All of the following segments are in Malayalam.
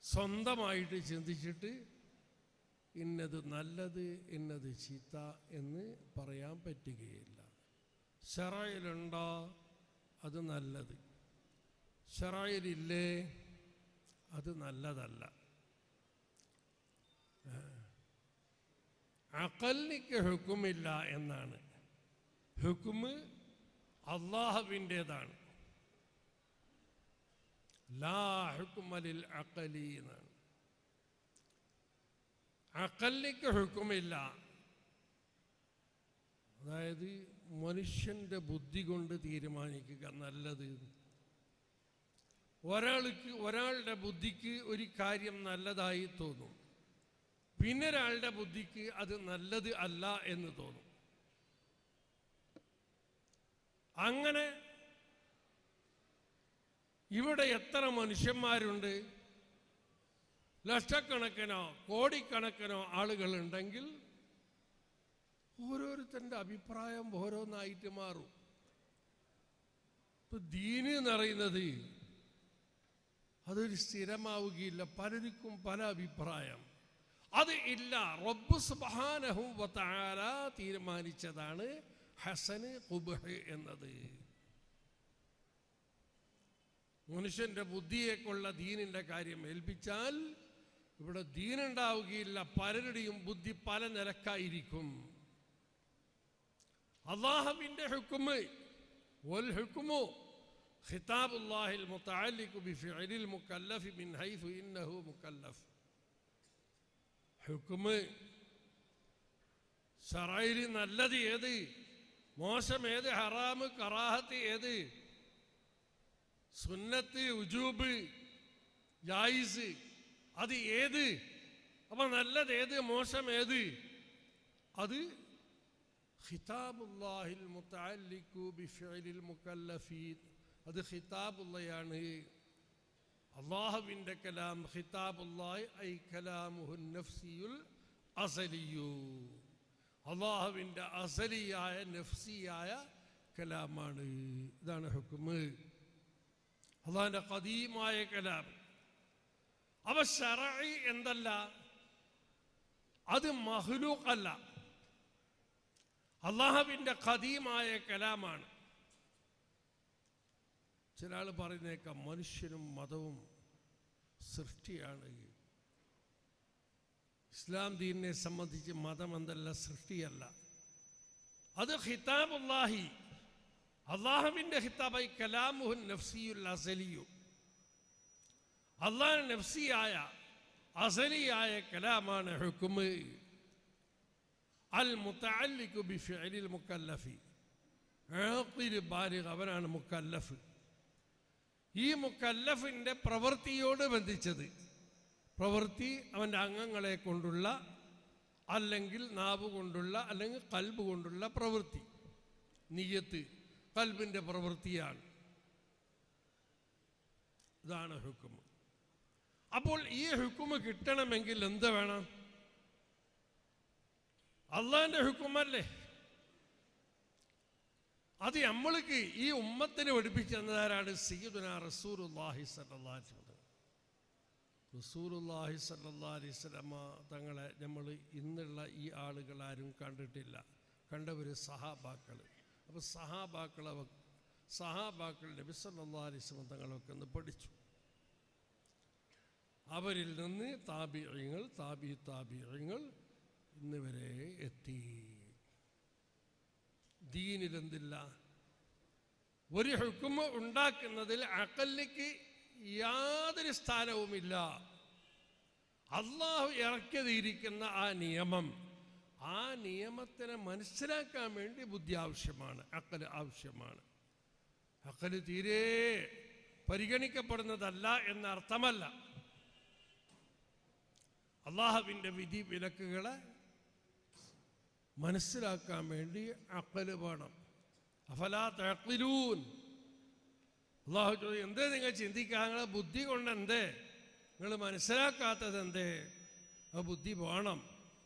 സ്വന്തമായിട്ട് ചിന്തിച്ചിട്ട് ഇന്നത് നല്ലത് ഇന്നത് ചീത്ത എന്ന് പറയാൻ പറ്റുകയില്ല ഷറയിലുണ്ടോ അത് നല്ലത് ഷറയിലില്ലേ അത് നല്ലതല്ല അക്കലിക്ക് ഹുക്കുമില്ല എന്നാണ് ഹുക്കുമ് അള്ളാഹുവിൻ്റേതാണ് ലാ ഹുക്കുമലിൽ അക്കലി എന്നാണ് അക്കലിക്ക് ഹുക്കുമില്ല അതായത് മനുഷ്യൻ്റെ ബുദ്ധി കൊണ്ട് തീരുമാനിക്കുക നല്ലത് ഒരാൾക്ക് ഒരാളുടെ ബുദ്ധിക്ക് ഒരു കാര്യം നല്ലതായി തോന്നും പിന്നെ ഒരാളുടെ ബുദ്ധിക്ക് അത് നല്ലത് അല്ല എന്ന് തോന്നും അങ്ങനെ ഇവിടെ എത്ര മനുഷ്യന്മാരുണ്ട് ലക്ഷക്കണക്കിനോ കോടിക്കണക്കിനോ ആളുകളുണ്ടെങ്കിൽ ഓരോരുത്തൻ്റെ അഭിപ്രായം ഓരോന്നായിട്ട് മാറും ഇപ്പൊ ദീന് എന്ന് പറയുന്നത് അതൊരു സ്ഥിരമാവുകയില്ല പലർക്കും പല അഭിപ്രായം അത് ഇല്ല റബ്ബ് സുബ്ഹാനഹു വതആല തീരുമാനിച്ചതാണ് ഹസന് കുബഹ് എന്നത് മനുഷ്യന്റെ ബുദ്ധിയെ കൊള്ള ദീനിന്റെ കാര്യം ഏൽപ്പിച്ചാൽ ഇവിടെ ദീനുണ്ടാവുകയില്ല പലരുടെയും ബുദ്ധി പല നിലക്കായിരിക്കും അള്ളാഹുവിന്റെ ഹുക്കുമ് വൽ ഹുക്കുമു خطاب الله المتعلق بفعل المكلف من حيث إنه مكلف ഹുക്കുമ് ഷറയിൽ നല്ലത് ഏത് മോശം ഏത് ഹറാമ് കറാഹത്ത് ഏത് സുന്നത്ത് ഉജൂബ് ജായിസ് അത് ഏത് അപ്പൊ നല്ലത് ഏത് മോശം ഏത് അത് ഖിതാബുല്ലാഹിൽ മുത്തഅല്ലിഖു ബിഫിഅലിൽ മുക്കല്ലഫീൻ അത് ഖിതാബുള്ളയാണ് അള്ളാഹുവിൻ്റെ കലാം ഖിതാബുല്ലാഹി ഐ കലാമുഹുൻ നഫ്സിയുൽ അസലിയു അള്ളാഹുവിൻ്റെ അസലിയായ നഫ്സിയായ കലാമാണ് ഇതാണ് ഹുക്കുമ് അള്ളാഹിൻ്റെ കദീമായ കലാം അവ ഷറഈ എന്തല്ല അത് മഹ്ലൂക്കല്ല അള്ളാഹുവിൻ്റെ ഖദീമായ കലാമാണ് ചില ആൾ പറയുന്നേക്കാം മനുഷ്യനും മതവും സൃഷ്ടിയാണ് ഇസ്ലാം ദീനിനെ സംബന്ധിച്ച് മതം എന്തല്ല സൃഷ്ടിയല്ല അത് ഖിതാബുല്ലാഹി അള്ളാഹുവിൻ്റെ ഖിതാബായി കലാമുഹുൻ നഫ്സിയുൽ അസലിയു അള്ളാഹ് നഫ്സിയായ അസലിയായ കലാമാണ് ഹുക്കുമ് അൽ മുത്തഅല്ലിഖു ബിഫിഅലിൽ മുക്കല്ലഫി ആഖിൽ ബാലിഗ് അവനാണ് മുക്കല്ലഫ് ഈ മുക്കല്ലഫിൻ്റെ പ്രവൃത്തിയോട് ബന്ധിച്ചത് പ്രവൃത്തി അവൻ്റെ അംഗങ്ങളെ കൊണ്ടുള്ള അല്ലെങ്കിൽ നാവ് കൊണ്ടുള്ള അല്ലെങ്കിൽ കൽബ് കൊണ്ടുള്ള പ്രവൃത്തി നീയത്ത് കൽബിൻ്റെ പ്രവൃത്തിയാണ് ഇതാണ് ഹുക്കുമ് അപ്പോൾ ഈ ഹുക്കുമ് കിട്ടണമെങ്കിൽ എന്ത് വേണം അള്ളാഹിൻ്റെ ഹുക്കുമല്ലേ അത് നമ്മൾക്ക് ഈ ഉമ്മത്തിന് പഠിപ്പിച്ചു തന്നതാരാണ് സയ്യിദുന റസൂലുല്ലാഹി സല്ലല്ലാഹി അലൈഹി വസല്ലം റസൂലുല്ലാഹി സല്ലല്ലാഹി അലൈഹി വസല്ലമ തങ്ങളെ നമ്മൾ ഇന്നുള്ള ഈ ആളുകൾ ആരും കണ്ടിട്ടില്ല കണ്ടവർ സഹാബാക്കൾ അപ്പോൾ സഹാബാക്കളെ വ- സഹാബാക്കൾ നബി സല്ലല്ലാഹി അലൈഹി വസല്ലം തങ്ങളൊക്കെ ഒന്ന് പഠിച്ചു അവരിൽ നിന്ന് താബിയങ്ങൾ താബി താബിയങ്ങൾ ഇന്ന് വരെ എത്തി ദീനിലെന്തില്ല ഒരു ഹുക്കുമ ഉണ്ടാക്കുന്നതിൽ അക്കല്ലിക്ക് യാതൊരു സ്ഥാനവുമില്ല അള്ളാഹു ഇറക്കിയതിരിക്കുന്ന ആ നിയമം ആ നിയമത്തിനെ മനസ്സിലാക്കാൻ വേണ്ടി ബുദ്ധി ആവശ്യമാണ് അക്കല് ആവശ്യമാണ് അക്കല് തീരെ പരിഗണിക്കപ്പെടുന്നതല്ല എന്ന അർത്ഥമല്ല അള്ളാഹുവിൻ്റെ വിധി വിലക്കുകളെ മനസ്സിലാക്കാൻ വേണ്ടി അക്കല് വേണം അഫലാ തഴക്കിലൂൻ അള്ളാഹു ചോദിച്ചു എന്തേ നിങ്ങൾ ചിന്തിക്കുക നിങ്ങളെ ബുദ്ധി കൊണ്ട് എന്തേ നിങ്ങൾ മനസ്സിലാക്കാത്തത് എന്തേ ആ ബുദ്ധി വേണം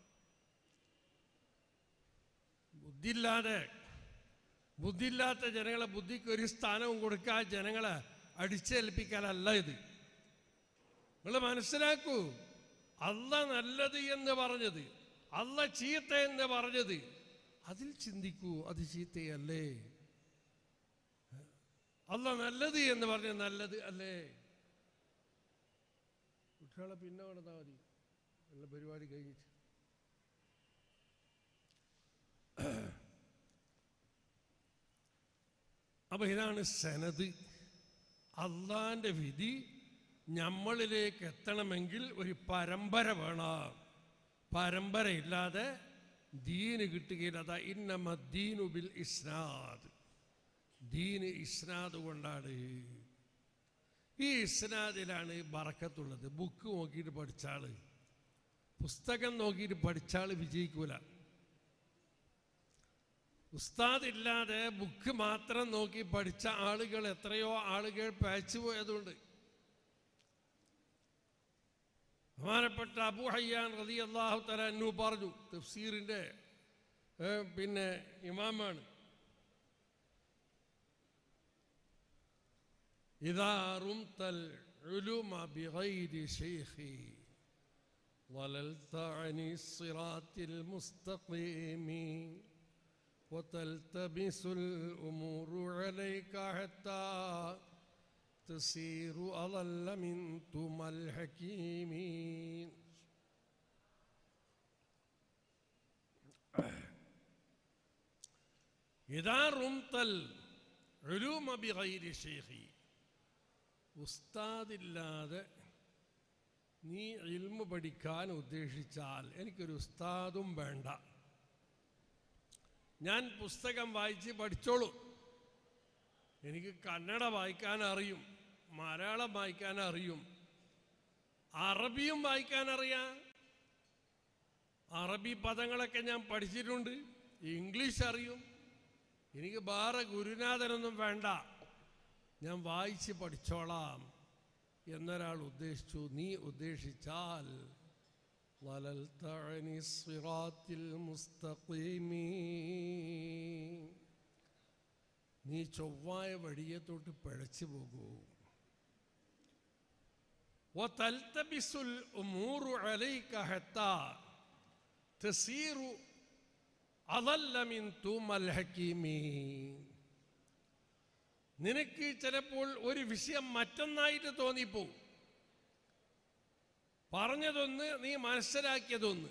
ബുദ്ധിയില്ലാതെ ബുദ്ധിയില്ലാത്ത ജനങ്ങളെ ബുദ്ധിക്ക് ഒരു സ്ഥാനവും കൊടുക്കാൻ ജനങ്ങളെ അടിച്ചേൽപ്പിക്കാനല്ല ഇത് നിങ്ങൾ മനസ്സിലാക്കൂ അല്ല നല്ലത് എന്ന് പറഞ്ഞത് അല്ല ചീത്ത എന്ന് പറഞ്ഞത് അതിൽ ചിന്തിക്കൂ അത് ചീത്തയല്ലേ അല്ല നല്ലത് എന്ന് പറഞ്ഞ നല്ലത് അല്ലേ കുട്ടികളെ പിന്നെ കിടന്നാൽ മതി നല്ല പരിപാടി കഴിഞ്ഞിട്ട് അപ്പൊ ഇതാണ് സനത് അള്ളാന്റെ വിധി നമ്മളിലേക്ക് എത്തണമെങ്കിൽ ഒരു പരമ്പര വേണം പരമ്പര ഇല്ലാതെ ദീന് കിട്ടുകയില്ല അതാ ഇന്നമ ദീനു ബിൽ ഇസ്നാദ് ദീന് ഇസ്നാദ് കൊണ്ടാണ് ഈ ഇസ്നാദിലാണ് ബറക്കത്തുള്ളത് ബുക്ക് നോക്കിയിട്ട് പഠിച്ചാള് പുസ്തകം നോക്കിയിട്ട് പഠിച്ചാൾ വിജയിക്കൂല ഉസ്താദ് ഇല്ലാതെ ബുക്ക് മാത്രം നോക്കി പഠിച്ച ആളുകൾ എത്രയോ ആളുകൾ പയച്ചു പോയതുകൊണ്ട് ബഹുമാനപ്പെട്ട അബു ഹയ്യാൻ റതി അള്ളാഹു തലു പറഞ്ഞു തഫ്സീറിന്റെ ഏ, പിന്നെ ഇമാമാണ് إذا رمت العلوم بغير شيخ ضللت عن الصراط المستقيم وتلتبس الأمور عليك حتى تصير أضل من ثم الحكيم إذا رمت العلوم بغير شيخ ഉസ്താദില്ലാതെ നീ ഇൽമ പഠിക്കാൻ ഉദ്ദേശിച്ചാൽ എനിക്കൊരു ഉസ്താദും വേണ്ട ഞാൻ പുസ്തകം വായിച്ച് പഠിച്ചോളൂ എനിക്ക് കന്നഡ വായിക്കാൻ അറിയും മലയാളം വായിക്കാൻ അറിയും അറബിയും വായിക്കാൻ അറിയാം അറബി പദങ്ങളൊക്കെ ഞാൻ പഠിച്ചിട്ടുണ്ട് ഇംഗ്ലീഷ് അറിയും എനിക്ക് വേറെ ഗുരുനാഥനൊന്നും വേണ്ട ഞാൻ വായിച്ച് പഠിച്ചോളാം എന്നൊരാൾ ഉദ്ദേശിച്ചു നീ ഉദ്ദേശിച്ചാൽ ضللت عن الصراط المستقيم നീ ചൊവ്വായ വഴിയെ തൊട്ട് പിഴച്ചു പോകൂ وتلتبس الأمور عليك حتى تصير أضل من توم الحكيمين നിനക്ക് ചിലപ്പോൾ ഒരു വിഷയം മറ്റൊന്നായിട്ട് തോന്നിപ്പോവും പറഞ്ഞതൊന്ന് നീ മനസ്സിലാക്കിയതൊന്ന്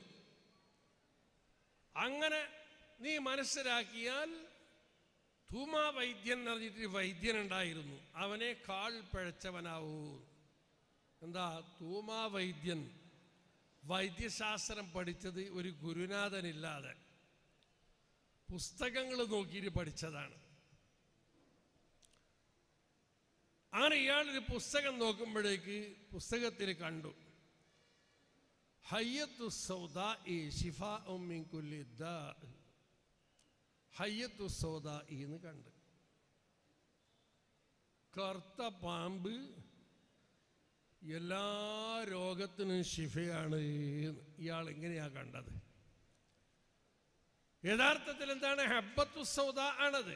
അങ്ങനെ നീ മനസ്സിലാക്കിയാൽ ധൂമാ വൈദ്യൻ എന്ന് പറഞ്ഞിട്ട് വൈദ്യനുണ്ടായിരുന്നു അവനെ കാൾ പിഴച്ചവനാവൂ എന്താ ധൂമാ വൈദ്യൻ വൈദ്യശാസ്ത്രം പഠിച്ചത് ഒരു ഗുരുനാഥനില്ലാതെ പുസ്തകങ്ങൾ നോക്കിയിട്ട് പഠിച്ചതാണ് അങ്ങനെ ഇയാളൊരു പുസ്തകം നോക്കുമ്പോഴേക്ക് പുസ്തകത്തിൽ കണ്ടു ഹയ്യത്തു സൗദാ ഇ ഷിഫ ഉമ്മിൻ കുല്ലി ദാ. ഹയ്യത്തു സൗദാ എന്ന് കണ്ട് കറുത്ത പാമ്പ് എല്ലാ രോഗത്തിനും ഷിഫയാണ് എന്ന് ഇയാൾ എങ്ങനെയാ കണ്ടത് യഥാർത്ഥത്തിൽ എന്താണ് ഹബ്ബത്തു സൗദ ആണത്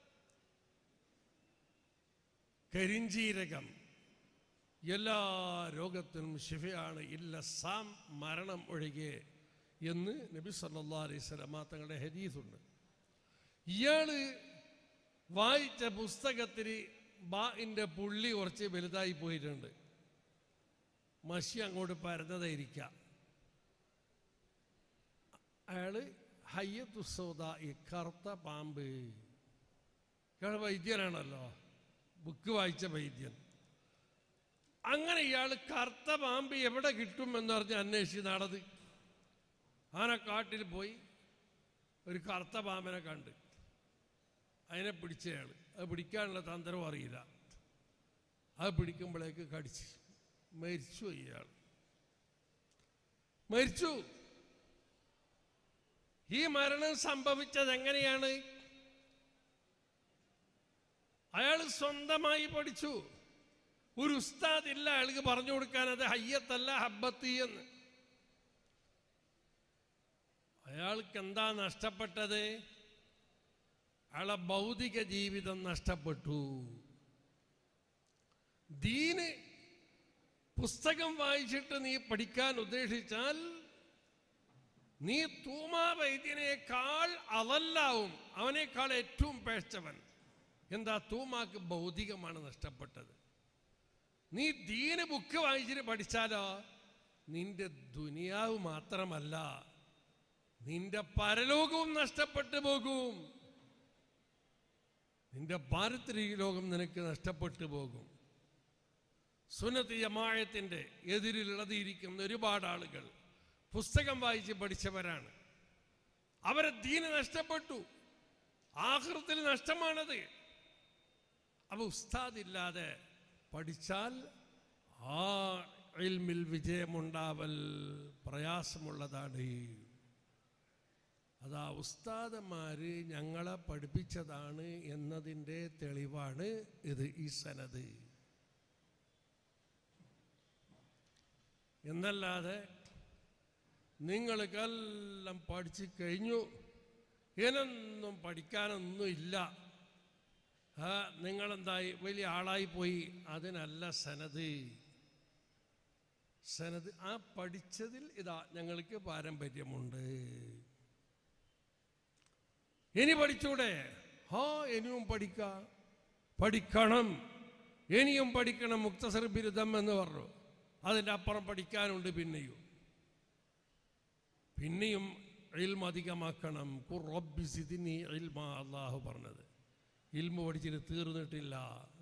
കരിഞ്ചീരകം എല്ലാ രോഗത്തിനും ശിഫയാണ് ഇല്ല സാം മരണം ഒഴികെ എന്ന് നബി സല്ലാ അലൈഹി സ്വലമ തങ്ങളുടെ ഹരീസുണ്ട് ഇയാള് വായിച്ച പുസ്തകത്തിൽ ബാഇൻ്റെ പുള്ളി കുറച്ച് വലുതായി പോയിട്ടുണ്ട് മഷി അങ്ങോട്ട് പരന്നതായിരിക്കാം അയാള് ഹയ്യത്തുസോദ ഈ കറുത്ത പാമ്പ് ഇയാൾ വൈദ്യനാണല്ലോ ബുക്ക് വായിച്ച വൈദ്യൻ അങ്ങനെ ഇയാൾ കറുത്ത പാമ്പ് എവിടെ കിട്ടും എന്ന് പറഞ്ഞ് അന്വേഷിച്ച് നടന്ന് ആനക്കാട്ടിൽ പോയി ഒരു കറുത്ത പാമ്പിനെ കണ്ട് അതിനെ പിടിച്ചയാൾ അത് പിടിക്കാനുള്ള തന്ത്രം അറിയില്ല അത് പിടിക്കുമ്പോഴേക്ക് കടിച്ച് മരിച്ചു ഇയാൾ മരിച്ചു ഈ മരണം സംഭവിച്ചത് എങ്ങനെയാണ് അയാൾ സ്വന്തമായി പഠിച്ചു ഒരു ഉസ്താദ് ഇല്ല അയാൾക്ക് പറഞ്ഞു കൊടുക്കാൻ അത് ഹയ്യത്തല്ല ഹബ്ബത്തി എന്ന് അയാൾക്ക് എന്താ നഷ്ടപ്പെട്ടത് അയാളെ ഭൗതിക ജീവിതം നഷ്ടപ്പെട്ടു ദീന് പുസ്തകം വായിച്ചിട്ട് നീ പഠിക്കാൻ ഉദ്ദേശിച്ചാൽ നീ തൂമാ വൈദ്യനേക്കാൾ അതല്ലാവും അവനേക്കാൾ ഏറ്റവും പേഴ്ചവൻ എന്താ തൂമാക്ക് ഭൗതികമാണ് നഷ്ടപ്പെട്ടത് നീ ദീന ബുക്ക് വായിച്ചിട്ട് പഠിച്ചാലോ നിന്റെ ദുനിയാവ് മാത്രമല്ല നിന്റെ പരലോകവും നഷ്ടപ്പെട്ടു പോകും നിന്റെ പാരത്രിക ലോകം നിനക്ക് നഷ്ടപ്പെട്ടു പോകും സുന്നത്ത് ജമായത്തിൻ്റെ എതിരിലുള്ളതിരിക്കുന്ന ഒരുപാട് ആളുകൾ പുസ്തകം വായിച്ച് പഠിച്ചവരാണ് അവരെ ദീന് നഷ്ടപ്പെട്ടു ആഹൃത്തിൽ നഷ്ടമാണത് അപ്പൊ ഉസ്താദില്ലാതെ പഠിച്ചാൽ ആ ഇൽമിൽ വിജയമുണ്ടാവൽ പ്രയാസമുള്ളതാണ് അതാ ഉസ്താദന്മാര് ഞങ്ങളെ പഠിപ്പിച്ചതാണ് എന്നതിൻ്റെ തെളിവാണ് ഇത് ഈ സനത് എന്നല്ലാതെ നിങ്ങൾക്കെല്ലാം പഠിച്ചു കഴിഞ്ഞു ഇനൊന്നും പഠിക്കാനൊന്നും ഇല്ല ആ നിങ്ങളെന്തായി വലിയ ആളായി പോയി അതിനല്ല സനത് സനത് ആ പഠിച്ചതിൽ ഇതാ ഞങ്ങൾക്ക് പാരമ്പര്യമുണ്ട് ഇനി പഠിച്ചൂടെ ആ ഇനിയും പഠിക്ക പഠിക്കണം ഇനിയും പഠിക്കണം മുക്തസർ ബിരുദം എന്ന് പറഞ്ഞു അതിൻ്റെ അപ്പുറം പഠിക്കാനുണ്ട് പിന്നെയും പിന്നെയും ഇൽമ അധികമാക്കണം ഖുർ റബ്ബി സിദ്നി ഇൽമ അള്ളാഹു പറഞ്ഞത് ഇൽമ പഠിച്ചിട്ട് തീർന്നിട്ടില്ല